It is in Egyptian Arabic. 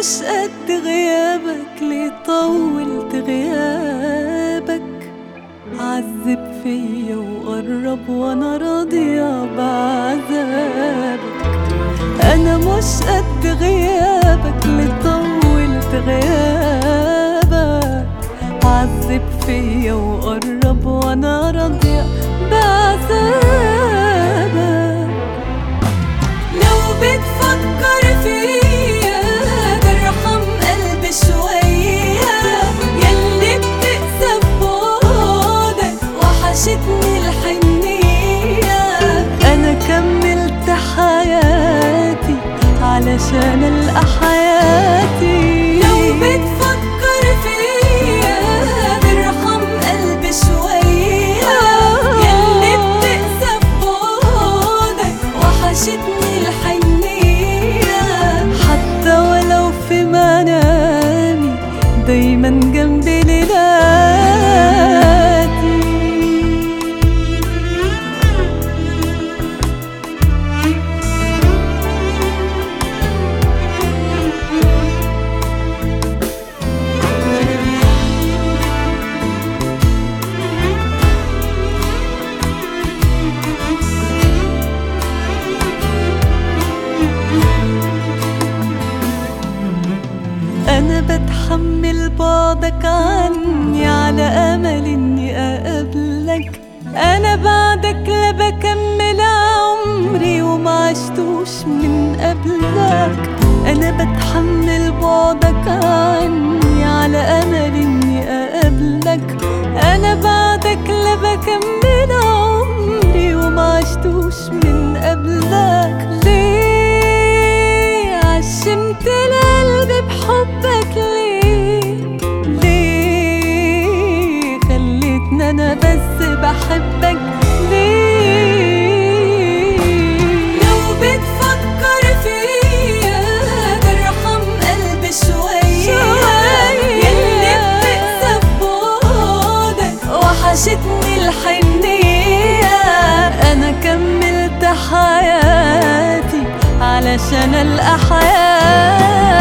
مش قد غيابك ليه طولت غيابك عذب فيا وقرب وانا راضية بعذابك انا مش قد غيابك ليه طولت غيابك عذب فيا وقرب وانا راضية بعذابك لو بتفكر فيا ترحم قلبي شوية يلي بتقسى ببعدك وحشتني الحنية أنا كملت حياتي علشان ألقى حياتي لو بتفكر فيا ترحم قلبي شوية يلي بتقسى ببعدك وحشتني الحنية حتى ولو في منامي دايما جنبي ليلاتي أنا بتحمل بعدك عني على أمل إني أقابلك أنا بعدك لا بكمل عمري وما عشتوش من قبلك أنا بتحمل بعدك عني على أمل إني أقابلك أنا بعدك لا بكمل عمري وما عشتوش من قبلك ليه عشمت القلب بحبك ليه ليه خليتني انا بس بحبك ليه لو بتفكر فيا ترحم قلبي شوية يلي بتقسى ببعدك وحشتني الحنية أنا كملت حياتي علشان ألقى حياتي